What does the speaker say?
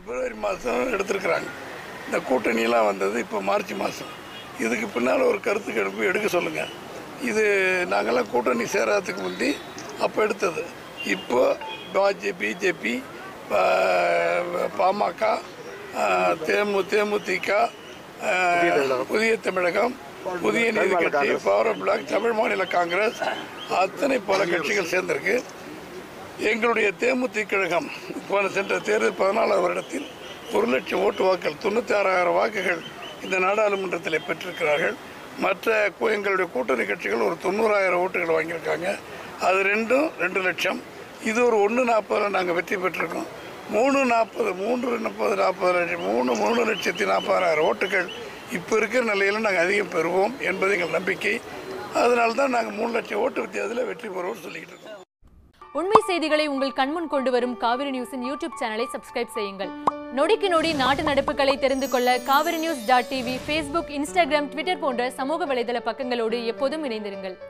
பிப்ரவரி மாதம் எடுத்திருக்கிறாங்க இந்த கூட்டணியெல்லாம் வந்தது இப்போ மார்ச் மாதம் இதுக்கு பின்னால் ஒரு கருத்து கணிப்பு எடுக்க சொல்லுங்கள் இது நாங்கள்லாம் கூட்டணி சேராததுக்கு முந்தி அப்போ எடுத்தது இப்போ பாஜே பிஜேபி பாமக ஆஹ், தேமு தேமுதிக ஆஹ், புதிய தமிழகம் புதிய நீதி கட்சி பவர் பிளாக் தமிழ் மாநில காங்கிரஸ் அத்தனை பல கட்சிகள் சேர்ந்திருக்கு எங்களுடைய தேமுதிக கழகம் போன சென்ற தேர்தல் பதினாலாவது வருடத்தில் ஒரு லட்சம் ஓட்டு வாக்கள் தொண்ணூற்றி ஆறாயிரம் வாக்குகள் இந்த நாடாளுமன்றத்தில் பெற்றிருக்கிறார்கள் மற்ற கு- எங்களுடைய கூட்டணி கட்சிகள் ஒரு தொண்ணூறாயிரம் ஓட்டுகள் வாங்கியிருக்காங்க அது ரெண்டும் ரெண்டு லட்சம் இது ஒரு ஒன்று நாற்பதில் நாங்கள் வெற்றி பெற்றிருக்கோம் மூணு நாற்பது மூன்று முப்பது நாற்பது லட்சம் மூணு மூணு லட்சத்தி நாற்பதாயிரம் ஓட்டுகள் இப்போ இருக்கிற நிலையில் நாங்கள் அதிகம் பெறுவோம் என்பது எங்கள் நம்பிக்கை அதனால தான் நாங்கள் மூணு லட்சம் ஓட்டு வித்தியாசத்தில் வெற்றி பெறுவோம்னு சொல்லிக்கிட்டு இருக்கோம் உண்மை செய்திகளை உங்கள் கண்முன் கொண்டு வரும் காவிரி நியூஸின் யூடியூப் சேனலை சப்ஸ்கிரைப் செய்யுங்கள் நொடிக்கு நொடி நாட்டு நடப்புகளை தெரிந்து கொள்ள Kaveri news dot TV Facebook Instagram Twitter போன்ற சமூக வலைதள பக்கங்களோடு எப்போதும் இணைந்திருங்கள்